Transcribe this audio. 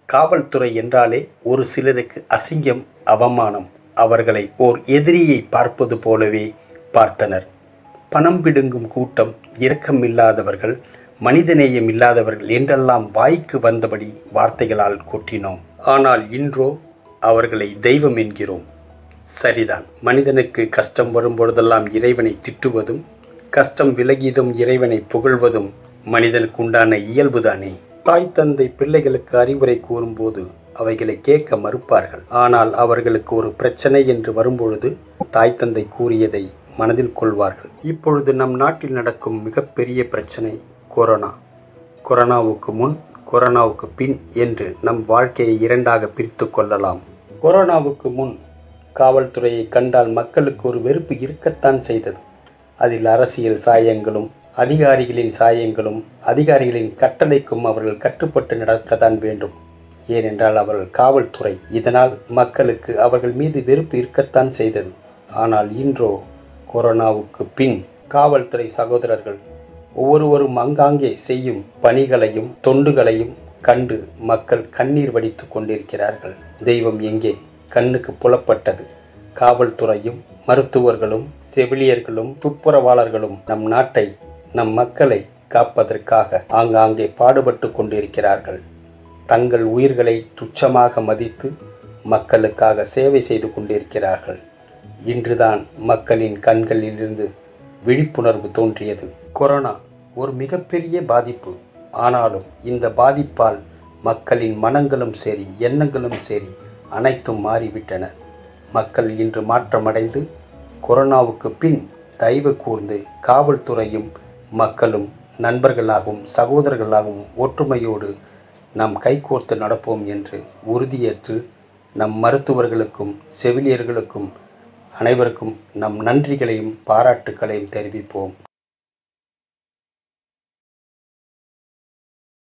காவல்துறை என்றாலே ஒரு சிலருக்கு அசிங்கம் அவமானம் அவர்களை ஓர் எதிரியை பார்ப்பது போலவே பார்த்தனர் பணம் பிடுங்கும் கூட்டம் இரக்கமில்லாதவர்கள் மனிதநேயம் இல்லாதவர்கள் என்றெல்லாம் வாய்க்கு வந்தபடி வார்த்தைகளால் கொட்டினோம் ஆனால் இன்றோ அவர்களை தெய்வம் என்கிறோம் சரிதான் மனிதனுக்கு கஷ்டம் வரும்பொழுதெல்லாம் இறைவனை திட்டுவதும் கஷ்டம் விலகியதும் இறைவனை புகழ்வதும் மனிதனுக்கு உண்டான இயல்புதானே தாய் தந்தை பிள்ளைகளுக்கு அறிவுரை கூறும்போது அவைகளை கேட்க மறுப்பார்கள் ஆனால் அவர்களுக்கு ஒரு பிரச்சனை என்று வரும்பொழுது தாய் தந்தை கூறியதை மனதில் கொள்வார்கள் இப்பொழுது நம் நாட்டில் நடக்கும் மிகப்பெரிய பிரச்சனை கொரோனா கொரோனாவுக்கு முன் கொரோனாவுக்கு பின் என்று நம் வாழ்க்கையை இரண்டாக பிரித்து கொள்ளலாம் கொரோனாவுக்கு முன் காவல்துறையை கண்டால் மக்களுக்கு ஒரு வெறுப்பு இருக்கத்தான் செய்தது அதில் அரசியல் சாயங்களும் அதிகாரிகளின் சாயங்களும் அதிகாரிகளின் கட்டளைக்கும் அவர்கள் கட்டுப்பட்டு நடக்கத்தான் வேண்டும் ஏனென்றால் அவர்கள் காவல்துறை இதனால் மக்களுக்கு அவர்கள் மீது வெறுப்பு இருக்கத்தான் செய்தது ஆனால் இன்றோ கொரோனாவுக்கு பின் காவல்துறை சகோதரர்கள் ஒவ்வொருவரும் அங்காங்கே செய்யும் பணிகளையும் தொண்டுகளையும் கண்டு மக்கள் கண்ணீர் வடித்து கொண்டிருக்கிறார்கள் தெய்வம் எங்கே கண்ணுக்கு புலப்பட்டது காவல்துறையும் மருத்துவர்களும் செவிலியர்களும் துப்புரவாளர்களும் நம் நாட்டை நம் மக்களை காப்பதற்காக ஆங்காங்கே பாடுபட்டு கொண்டிருக்கிறார்கள் தங்கள் உயிர்களை துச்சமாக மதித்து மக்களுக்காக சேவை செய்து கொண்டிருக்கிறார்கள் இன்றுதான் மக்களின் கண்களிலிருந்து விழிப்புணர்வு தோன்றியது கொரோனா ஒரு மிகப்பெரிய பாதிப்பு ஆனாலும் இந்த பாதிப்பால் மக்களின் மனங்களும் சரி எண்ணங்களும் சரி அனைத்தும் மாறிவிட்டன மக்கள் இன்று மாற்றமடைந்து கொரோனாவுக்கு பின் தயவு கூர்ந்து காவல்துறையும் மக்களும் நண்பர்களாகவும் சகோதரர்களாகவும் ஒற்றுமையோடு நாம் கைகோர்த்து நடப்போம் என்று உறுதியேற்று நம் மருத்துவர்களுக்கும் செவிலியர்களுக்கும் அனைவருக்கும் நம் நன்றிகளையும் பாராட்டுக்களையும் தெரிவிப்போம்